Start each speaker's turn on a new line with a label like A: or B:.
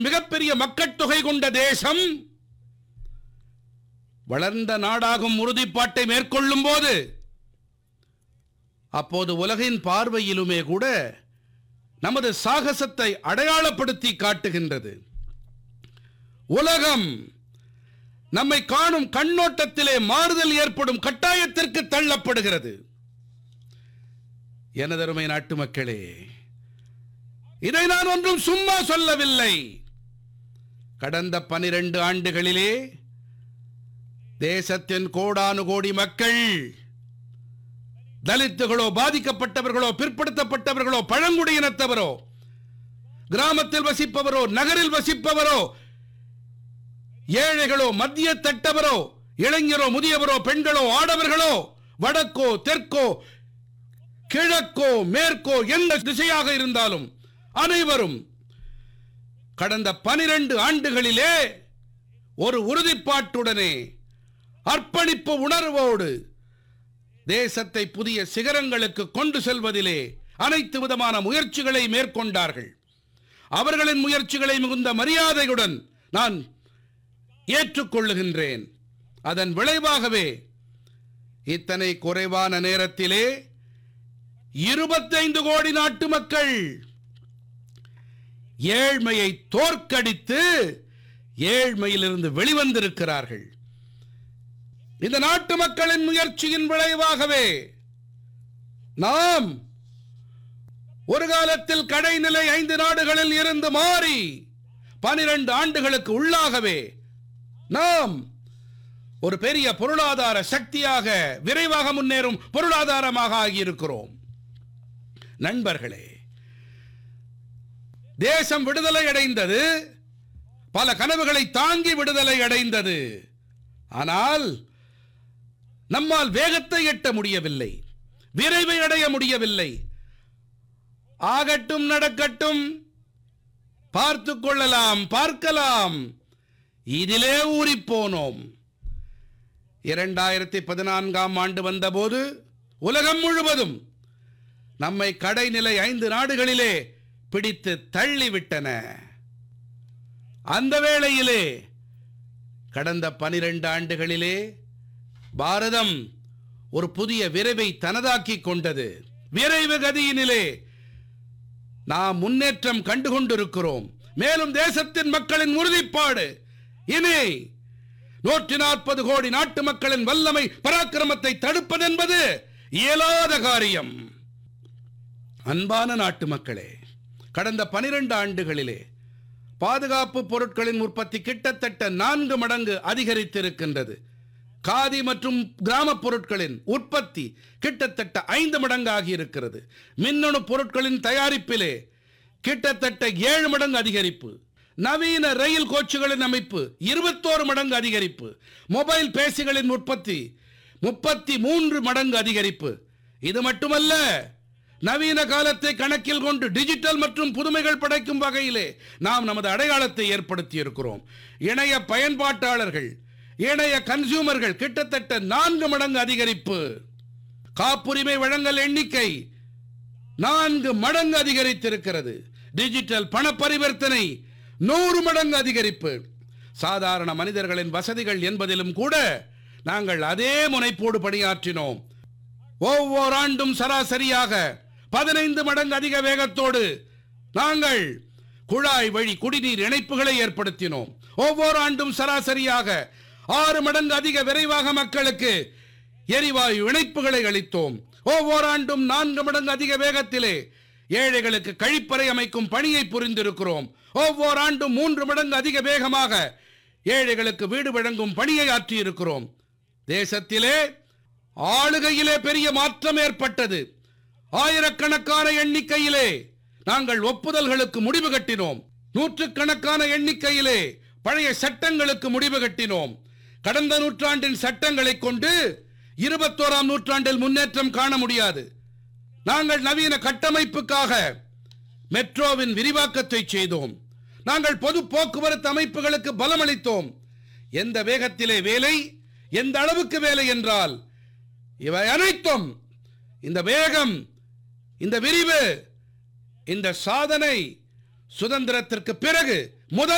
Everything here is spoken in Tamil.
A: மிகப்பெரிய மக்கட்தொகை கொண்ட தேசம் வளர்ந்த நாடாகும் உறுதிப்பாட்டை மேற்கொள்ளும் போது அப்போது உலகின் பார்வையிலுமே கூட நமது சாகசத்தை அடையாளப்படுத்தி காட்டுகின்றது உலகம் நம்மை காணும் கண்ணோட்டத்திலே மாறுதல் ஏற்படும் கட்டாயத்திற்கு தள்ளப்படுகிறது எனதருமை நாட்டு மக்களே இதை நான் ஒன்றும் சும்மா சொல்லவில்லை கடந்த பனிரெண்டு ஆண்டுகளிலே தேசத்தின் கோடானு கோடி மக்கள் தலித்துகளோ பாதிக்கப்பட்டவர்களோ பிற்படுத்தப்பட்டவர்களோ பழங்குடியினத்தவரோ கிராமத்தில் வசிப்பவரோ நகரில் வசிப்பவரோ ஏழைகளோ மத்திய தட்டவரோ இளைஞரோ முதியவரோ பெண்களோ ஆடவர்களோ வடக்கோ தெற்கோ கிழக்கோ மேற்கோ எந்த திசையாக இருந்தாலும் அனைவரும் கடந்த பனிரெண்டு ஆண்டுகளிலே ஒரு உறுதிப்பாட்டுடனே அர்ப்பணிப்பு உணர்வோடு தேசத்தை புதிய சிகரங்களுக்கு கொண்டு செல்வதிலே அனைத்து விதமான முயற்சிகளை மேற்கொண்டார்கள் அவர்களின் முயற்சிகளை மிகுந்த மரியாதையுடன் நான் ஏற்றுக்கொள்ளுகின்றேன் அதன் விளைவாகவே இத்தனை குறைவான நேரத்திலே இருபத்தைந்து கோடி நாட்டு மக்கள் ஏழ்மையை தோற்கடித்து ஏழ்மையிலிருந்து வெளிவந்திருக்கிறார்கள் இந்த நாட்டு மக்களின் முயற்சியின் விளைவாகவே நாம் ஒரு காலத்தில் கடைநிலை ஐந்து நாடுகளில் இருந்து மாறி பனிரெண்டு ஆண்டுகளுக்கு உள்ளாகவே நாம் ஒரு பெரிய பொருளாதார சக்தியாக விரைவாக முன்னேறும் பொருளாதாரமாக ஆகியிருக்கிறோம் நண்பர்களே தேசம் விடுதலை அடைந்தது பல கனவுகளை தாங்கி விடுதலை அடைந்தது ஆனால் நம்மால் வேகத்தை எட்ட முடியவில்லை விரைவை அடைய முடியவில்லை ஆகட்டும் நடக்கட்டும் பார்த்து கொள்ளலாம் பார்க்கலாம் இதிலே ஊறிப் போனோம் இரண்டாயிரத்தி பதினான்காம் ஆண்டு வந்தபோது உலகம் முழுவதும் நம்மை கடைநிலை ஐந்து நாடுகளிலே பிடித்து தள்ளிவிட்டன அந்த வேளையிலே கடந்த பனிரெண்டு ஆண்டுகளிலே பாரதம் ஒரு புதிய விரைவை தனதாக்கிக் கொண்டது விரைவு கதியினிலே நாம் முன்னேற்றம் கண்டுகொண்டிருக்கிறோம் மேலும் தேசத்தின் மக்களின் உறுதிப்பாடு இனி நூற்றி நாற்பது கோடி நாட்டு மக்களின் வல்லமை பராக்கிரமத்தை தடுப்பதென்பது இயலாத காரியம் அன்பான நாட்டு மக்களே கடந்த பனிரெண்டு ஆண்டுகளிலே பாதுகாப்பு பொருட்களின் உற்பத்தி கிட்டத்தட்ட நான்கு மடங்கு அதிகரித்திருக்கின்றது காதி மற்றும் கிராமப் பொருட்களின் உற்பத்தி கிட்டத்தட்ட ஐந்து மடங்கு ஆகியிருக்கிறது மின்னணு பொருட்களின் தயாரிப்பிலே கிட்டத்தட்ட ஏழு மடங்கு அதிகரிப்பு நவீன ரயில் கோச்சுகளின் அமைப்பு இருபத்தோரு மடங்கு அதிகரிப்பு மொபைல் பேசிகளின் உற்பத்தி முப்பத்தி மூன்று மடங்கு அதிகரிப்பு இது மட்டுமல்ல நவீன காலத்தை கணக்கில் கொண்டு டிஜிட்டல் மற்றும் புதுமைகள் படைக்கும் வகையிலே நாம் நமது அடையாளத்தை ஏற்படுத்தி இருக்கிறோம் இணைய பயன்பாட்டாளர்கள் இணைய கன்சியூமர்கள் கிட்டத்தட்ட நான்கு மடங்கு அதிகரிப்பு காப்புரிமை வழங்கல் எண்ணிக்கை நான்கு மடங்கு அதிகரித்திருக்கிறது டிஜிட்டல் பண பரிவர்த்தனை நூறு மடங்கு அதிகரிப்பு சாதாரண மனிதர்களின் வசதிகள் என்பதிலும் கூட நாங்கள் அதே முனைப்போடு பணியாற்றினோம் ஒவ்வொரு ஆண்டும் சராசரியாக பதினைந்து மடங்கு அதிக வேகத்தோடு நாங்கள் குழாய் வழி குடிநீர் இணைப்புகளை ஏற்படுத்தினோம் ஒவ்வொரு ஆண்டும் சராசரியாக ஆறு மடங்கு அதிக விரைவாக மக்களுக்கு எரிவாயு இணைப்புகளை அளித்தோம் ஒவ்வொரு ஆண்டும் நான்கு மடங்கு அதிக வேகத்திலே ஏழைகளுக்கு கழிப்பறை அமைக்கும் பணியை புரிந்திருக்கிறோம் ஒவ்வொரு ஆண்டும் மூன்று மடங்கு அதிக வேகமாக ஏழைகளுக்கு வீடு வழங்கும் பணியை ஆற்றியிருக்கிறோம் தேசத்திலே ஆளுகையிலே பெரிய மாற்றம் ஏற்பட்டது ஆயிரக்கணக்கான எண்ணிக்கையிலே நாங்கள் ஒப்புதல்களுக்கு முடிவு கட்டினோம் நூற்றுக்கணக்கான எண்ணிக்கையிலே பழைய சட்டங்களுக்கு முடிவு கட்டினோம் கடந்த நூற்றாண்டின் சட்டங்களை கொண்டு இருபத்தோராம் நூற்றாண்டில் முன்னேற்றம் காண முடியாது நாங்கள் நவீன கட்டமைப்புக்காக மெட்ரோவின் விரிவாக்கத்தை செய்தோம் நாங்கள் பொது போக்குவரத்து அமைப்புகளுக்கு பலமளித்தோம் எந்த வேகத்திலே வேலை எந்த அளவுக்கு வேலை என்றால் இவை அனைத்தும் இந்த வேகம் இந்த விரிவு இந்த சாதனை சுதந்திரத்திற்கு பிறகு முதல்